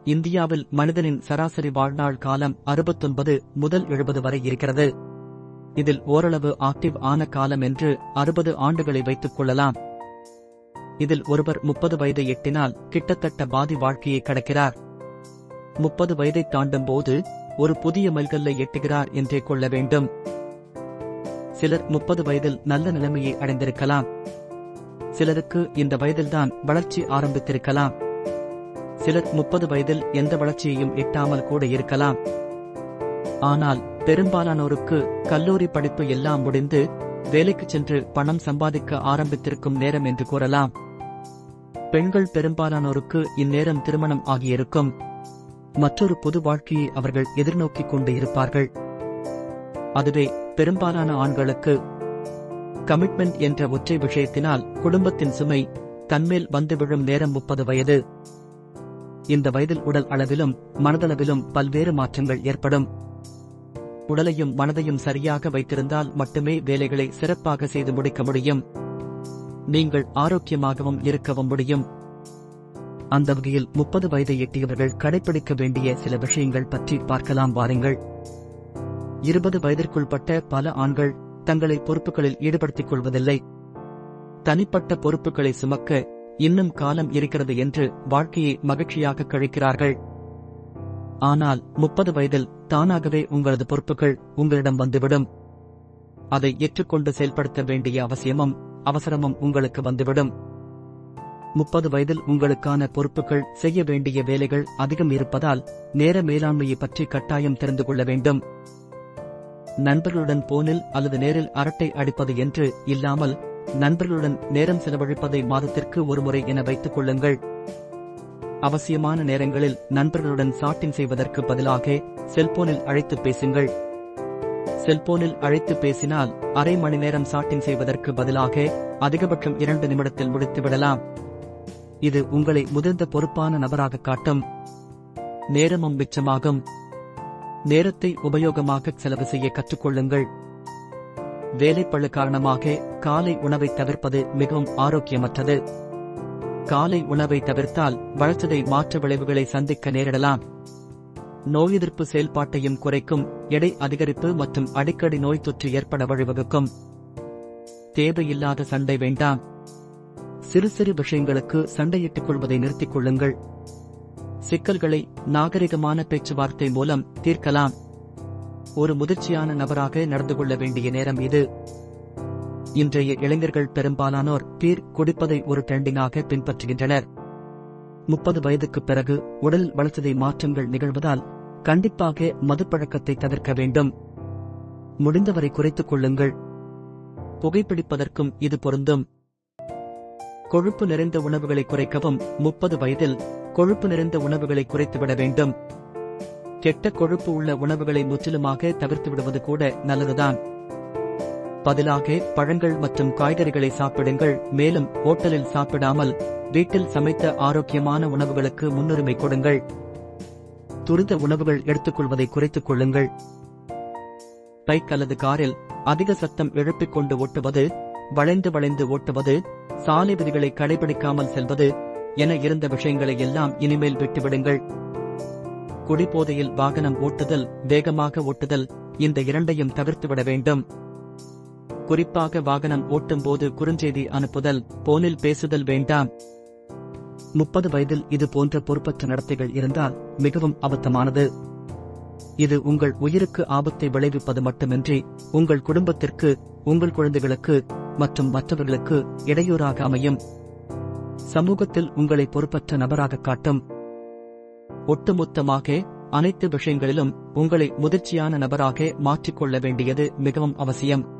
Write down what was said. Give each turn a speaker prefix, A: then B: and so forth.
A: இந்தியாவில் மனிதனின் சராசரி வாழ்நாள் காலம் அறுபத்தொன்பது முதல் எழுபது வரை இருக்கிறது இதில் ஓரளவு ஆக்டிவ் ஆன காலம் என்று அறுபது ஆண்டுகளை வைத்துக் கொள்ளலாம் இதில் ஒருவர் முப்பது வயதை எட்டினால் கிட்டத்தட்ட பாதி வாழ்க்கையை கடக்கிறார் முப்பது வயதை தாண்டும் போது ஒரு புதிய மைல்கல்லை எட்டுகிறார் என்றே கொள்ள வேண்டும் சிலர் முப்பது வயதில் நல்ல நிலைமையை அடைந்திருக்கலாம் சிலருக்கு இந்த வயதில்தான் வளர்ச்சி ஆரம்பித்திருக்கலாம் சிலர் முப்பது வயதில் எந்த வளர்ச்சியையும் எட்டாமல் கூட இருக்கலாம் ஆனால் பெரும்பாலானோருக்கு கல்லூரி படிப்பு எல்லாம் முடிந்து வேலைக்கு சென்று பணம் சம்பாதிக்க ஆரம்பித்திருக்கும் நேரம் என்று கூறலாம் பெண்கள் பெரும்பாலானோருக்கு இந்நேரம் திருமணம் ஆகியிருக்கும் மற்றொரு பொது வாழ்க்கையை அவர்கள் எதிர்நோக்கிக் கொண்டு இருப்பார்கள் அதுவே பெரும்பாலான ஆண்களுக்கு கமிட்மெண்ட் என்ற ஒற்றை விஷயத்தினால் குடும்பத்தின் சுமை தன்மேல் வந்து விழும் நேரம் முப்பது வயது இந்த வயதில் உடல் அளவிலும் மனதளவிலும் பல்வேறு மாற்றங்கள் ஏற்படும் உடலையும் மனதையும் சரியாக வைத்திருந்தால் மட்டுமே வேலைகளை சிறப்பாக செய்து முடிக்க முடியும் நீங்கள் ஆரோக்கியமாகவும் இருக்கவும் முடியும் அந்த வகையில் முப்பது வயதை எட்டியவர்கள் கடைபிடிக்க வேண்டிய சில விஷயங்கள் பற்றி பார்க்கலாம் வாருங்கள் இருபது வயதிற்குள்பட்ட பல ஆண்கள் தங்களை பொறுப்புகளில் ஈடுபடுத்திக் கொள்வதில்லை தனிப்பட்ட பொறுப்புகளை சுமக்க இன்னும் காலம் இருக்கிறது என்று வாழ்க்கையை மகிழ்ச்சியாக கழிக்கிறார்கள் ஆனால் முப்பது வயதில் தானாகவே உங்களது பொறுப்புகள் உங்களிடம் வந்துவிடும் அதை ஏற்றுக்கொண்டு செயல்படுத்த வேண்டிய அவசியமும் அவசரமும் உங்களுக்கு வந்துவிடும் முப்பது வயதில் உங்களுக்கான பொறுப்புகள் செய்ய வேண்டிய வேலைகள் அதிகம் இருப்பதால் நேர மேலாண்மையை பற்றி கட்டாயம் தெரிந்து கொள்ள வேண்டும் நண்பர்களுடன் போனில் அல்லது நேரில் அரட்டை அடிப்பது என்று இல்லாமல் நண்பர்களுடன் நேரம் செலவழிப்பதை மாதத்திற்கு ஒருமுறை என வைத்துக் கொள்ளுங்கள் அவசியமான நேரங்களில் நண்பர்களுடன் சாட்டிங் செய்வதற்கு பதிலாக செல்போனில் அழைத்து பேசுங்கள் செல்போனில் அழைத்து பேசினால் அரை மணி நேரம் சாட்டிங் செய்வதற்கு பதிலாக அதிகபட்சம் இரண்டு நிமிடத்தில் முடித்து விடலாம் இது உங்களை முதிர்ந்த பொறுப்பான நபராக காட்டும் நேரமும் மிச்சமாகும் நேரத்தை உபயோகமாக செலவு செய்ய கற்றுக்கொள்ளுங்கள் வேலைப்பழு காரணமாக காலை உணவை தவிர்ப்பது மிகவும் ஆரோக்கியமற்றது காலை உணவை தவிர்த்தால் வளர்ச்சதை மாற்ற விளைவுகளை சந்திக்க நேரிடலாம் நோய் எதிர்ப்பு செயல்பாட்டையும் குறைக்கும் எடை அதிகரிப்பு மற்றும் அடிக்கடி நோய் தொற்று ஏற்பட வழிவகுக்கும் தேவையில்லாத சண்டை வேண்டாம் சிறு சிறு விஷயங்களுக்கு சண்டையிட்டுக் கொள்வதை நிறுத்திக் கொள்ளுங்கள் சிக்கல்களை நாகரிகமான பேச்சுவார்த்தை மூலம் தீர்க்கலாம் ஒரு முதிர்ச்சியான நபராக நடந்து கொள்ள வேண்டிய நேரம் இது இன்றைய இளைஞர்கள் பெரும்பாலானோர் பீர் குடிப்பதை ஒரு ட்ரெண்டிங்காக பின்பற்றுகின்றனர் முப்பது வயதுக்குப் பிறகு உடல் வளர்ச்சிதை மாற்றங்கள் நிகழ்வதால் கண்டிப்பாக மதுப்பழக்கத்தை தவிர்க்க வேண்டும் முடிந்தவரை குறைத்துக் கொள்ளுங்கள் புகைப்பிடிப்பதற்கும் இது பொருந்தும் கொழுப்பு நிறைந்த உணவுகளை குறைக்கவும் முப்பது வயதில் கொழுப்பு நிறைந்த உணவுகளை குறைத்துவிட வேண்டும் கெட்ட கொழுப்பு உள்ள உணவுகளை முற்றிலுமாக தவிர்த்து விடுவது கூட நல்லதுதான் பதிலாக பழங்கள் மற்றும் காய்கறிகளை சாப்பிடுங்கள் மேலும் ஹோட்டலில் சாப்பிடாமல் வீட்டில் சமைத்த ஆரோக்கியமான உணவுகளுக்கு முன்னுரிமை கொடுங்கள் துரித உணவுகள் எடுத்துக்கொள்வதை குறைத்துக் கொள்ளுங்கள் பைக் அல்லது காரில் அதிக சத்தம் எழுப்பிக் கொண்டு ஓட்டுவது வளைந்து வளைந்து ஓட்டுவது சாலை விதிகளை கடைபிடிக்காமல் செல்வது என இருந்த விஷயங்களை எல்லாம் இனிமேல் விட்டுவிடுங்கள் குடிபோதையில் வாகனம் ஓட்டுதல் வேகமாக ஓட்டுதல் இந்த இரண்டையும் தவிர்த்துவிட வேண்டும் குறிப்பாக வாகனம் ஓட்டும் போது குறுஞ்செய்தி அனுப்புதல் போனில் பேசுதல் வேண்டாம் முப்பது வயதில் இது போன்ற பொறுப்பற்ற நடத்தைகள் இருந்தால் மிகவும் அபத்தமானது இது உங்கள் உயிருக்கு ஆபத்தை விளைவிப்பது மட்டுமின்றி உங்கள் குடும்பத்திற்கு உங்கள் குழந்தைகளுக்கு மற்றும் மற்றவர்களுக்கு இடையூறாக அமையும் சமூகத்தில் உங்களை பொறுப்பற்ற நபராக காட்டும் ஒட்டுமொத்தமாக அனைத்து விஷயங்களிலும் உங்களை முதிர்ச்சியான நபராக மாற்றிக்கொள்ள வேண்டியது மிகவும் அவசியம்